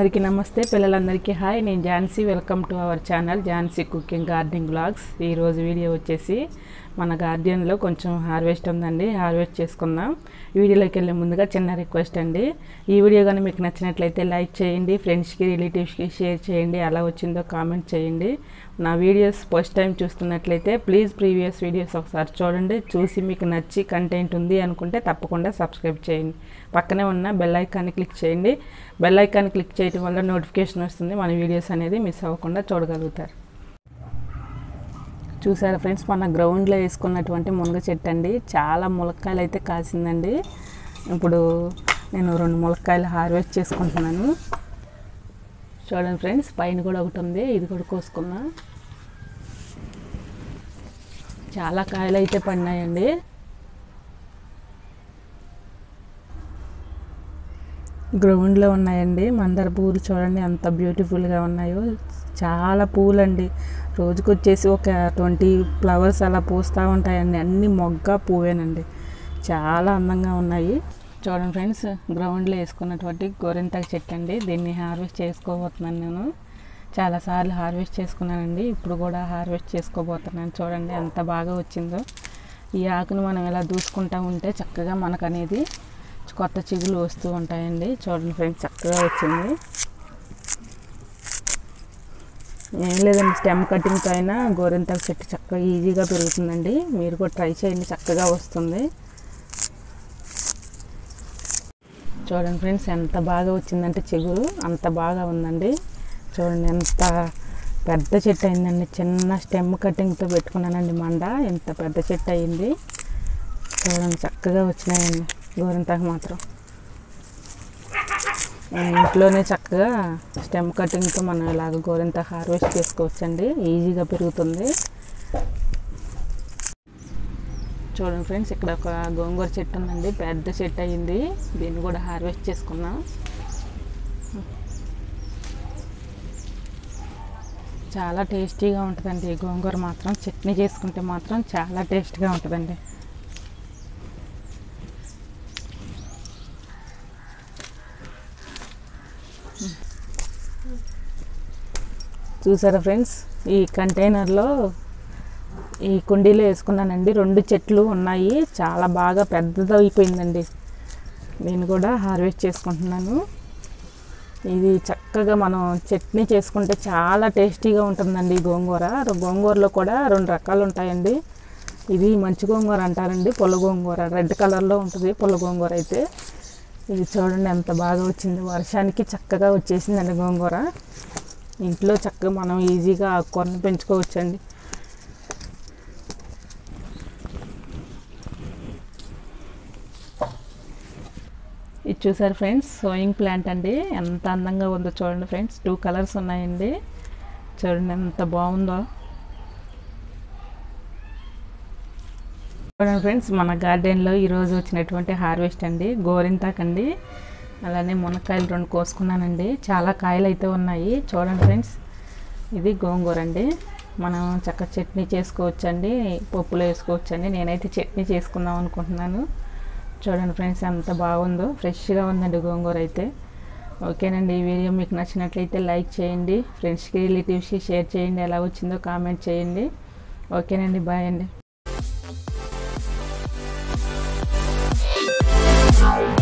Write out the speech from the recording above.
పెద్దలందరికీ నమస్తే పిల్లలందరికీ హాయ్ నేను Jhansi welcome to our channel Jhansi cooking gardening blogs ఈరోజు వీడియో వచ్చేసి మన గార్డెన్లో కొంచెం హార్వెస్ట్ ఉందండి హార్వెస్ట్ చేసుకుందాం వీడియోలోకి వెళ్ళే ముందుగా చిన్న రిక్వెస్ట్ అండి ఈ వీడియో కానీ మీకు నచ్చినట్లయితే లైక్ చేయండి ఫ్రెండ్స్కి రిలేటివ్స్కి షేర్ చేయండి ఎలా వచ్చిందో కామెంట్ చేయండి నా వీడియోస్ ఫస్ట్ టైం చూస్తున్నట్లయితే ప్లీజ్ ప్రీవియస్ వీడియోస్ ఒకసారి చూడండి చూసి మీకు నచ్చి కంటెంట్ ఉంది అనుకుంటే తప్పకుండా సబ్స్క్రైబ్ చేయండి పక్కనే ఉన్న బెల్ ఐకాన్ని క్లిక్ చేయండి బెల్ ఐకాన్ని క్లిక్ చేయడం వల్ల నోటిఫికేషన్ వస్తుంది మన వీడియోస్ అనేది మిస్ అవ్వకుండా చూడగలుగుతారు చూసారా ఫ్రెండ్స్ మన గ్రౌండ్లో వేసుకున్నటువంటి మునగ చెట్టు అండి చాలా ములక్కాయలు అయితే కాసిందండి ఇప్పుడు నేను రెండు ములక్కాయలు హార్వెస్ట్ చేసుకుంటున్నాను చూడండి ఫ్రెండ్స్ పైన కూడా ఒకటి ఉంది ఇది కూడా కోసుకున్నా చాలా కాయలు అయితే పడినాయండి గ్రౌండ్లో ఉన్నాయండి మందార పువ్వులు చూడండి ఎంత బ్యూటిఫుల్గా ఉన్నాయో చాలా పూలండి రోజుకు వచ్చేసి ఒక ట్వంటీ ఫ్లవర్స్ అలా పూస్తూ ఉంటాయండి అన్ని మొగ్గ పువ్వేనండి చాలా అందంగా ఉన్నాయి చూడండి ఫ్రెండ్స్ గ్రౌండ్లో వేసుకున్నటువంటి గోరింతాకు చెట్టు అండి దీన్ని హార్వెస్ట్ చేసుకోబోతున్నాను నేను చాలాసార్లు హార్వెస్ట్ చేసుకున్నానండి ఇప్పుడు కూడా హార్వెస్ట్ చేసుకోబోతున్నాను చూడండి ఎంత బాగా వచ్చిందో ఈ ఆకును మనం ఇలా దూసుకుంటూ ఉంటే చక్కగా మనకు అనేది కొత్త చిగులు వస్తూ ఉంటాయండి చూడండి ఫ్రెండ్స్ చక్కగా వచ్చింది ఏం లేదండి స్టెమ్ కటింగ్తో అయినా గోరింతాకు చెట్టు చక్కగా ఈజీగా పెరుగుతుందండి మీరు కూడా ట్రై చేయండి చక్కగా వస్తుంది చూడండి ఫ్రెండ్స్ ఎంత బాగా వచ్చిందంటే చిగురు అంత బాగా ఉందండి చూడండి ఎంత పెద్ద చెట్టు అయిందండి చిన్న స్టెమ్ కటింగ్తో పెట్టుకున్నానండి మండ ఎంత పెద్ద చెట్టు అయింది చూడండి చక్కగా వచ్చినాయండి గోరింతాకు మాత్రం మన ఇంట్లోనే చక్కగా స్టెమ్ కటింగ్తో మనం ఇలాగ గోరింతాకు హార్వెస్ట్ చేసుకోవచ్చండి ఈజీగా పెరుగుతుంది చూడండి ఫ్రెండ్స్ ఇక్కడ ఒక గోంగూర చెట్టు ఉందండి పెద్ద చెట్టు అయ్యింది దీన్ని కూడా హార్వెస్ట్ చేసుకున్నాం చాలా టేస్టీగా ఉంటుందండి ఈ గోంగూర మాత్రం చట్నీ చేసుకుంటే మాత్రం చాలా టేస్ట్గా ఉంటుందండి చూసారా ఫ్రెండ్స్ ఈ కంటైనర్లో ఈ కుండీలో వేసుకున్నానండి రెండు చెట్లు ఉన్నాయి చాలా బాగా పెద్దది అయిపోయిందండి నేను కూడా హార్వెస్ట్ చేసుకుంటున్నాను ఇది చక్కగా మనం చట్నీ చేసుకుంటే చాలా టేస్టీగా ఉంటుందండి ఈ గోంగూర గోంగూరలో కూడా రెండు రకాలు ఉంటాయండి ఇది మంచి గోంగూర అంటారండి పొల్ల గోంగూర రెడ్ కలర్లో ఉంటుంది పొల్ల గోంగూర అయితే ఇది చూడండి ఎంత బాగా వచ్చింది వర్షానికి చక్కగా వచ్చేసిందండి గోంగూర ఇంట్లో చక్కగా మనం ఈజీగా ఆకుకూరని పెంచుకోవచ్చండి ఇది చూసారు ఫ్రెండ్స్ సోయింగ్ ప్లాంట్ అండి ఎంత అందంగా ఉందో చూడండి ఫ్రెండ్స్ టూ కలర్స్ ఉన్నాయండి చూడండి ఎంత బాగుందో చూడండి ఫ్రెండ్స్ మన గార్డెన్లో ఈరోజు వచ్చినటువంటి హార్వెస్ట్ అండి గోరింతాకండి అలానే మునక్కాయలు రెండు కోసుకున్నానండి చాలా కాయలు అయితే ఉన్నాయి చూడండి ఫ్రెండ్స్ ఇది గోంగూర అండి మనం చక్క చట్నీ చేసుకోవచ్చండి పప్పులో వేసుకోవచ్చండి నేనైతే చట్నీ చేసుకుందాం అనుకుంటున్నాను చూడండి ఫ్రెండ్స్ ఎంత బాగుందో ఫ్రెష్గా ఉందండి గోంగూర అయితే ఓకేనండి ఈ వీడియో మీకు నచ్చినట్లయితే లైక్ చేయండి ఫ్రెండ్స్కి రిలేటివ్స్కి షేర్ చేయండి ఎలా వచ్చిందో కామెంట్ చేయండి ఓకేనండి బాయ్ అండి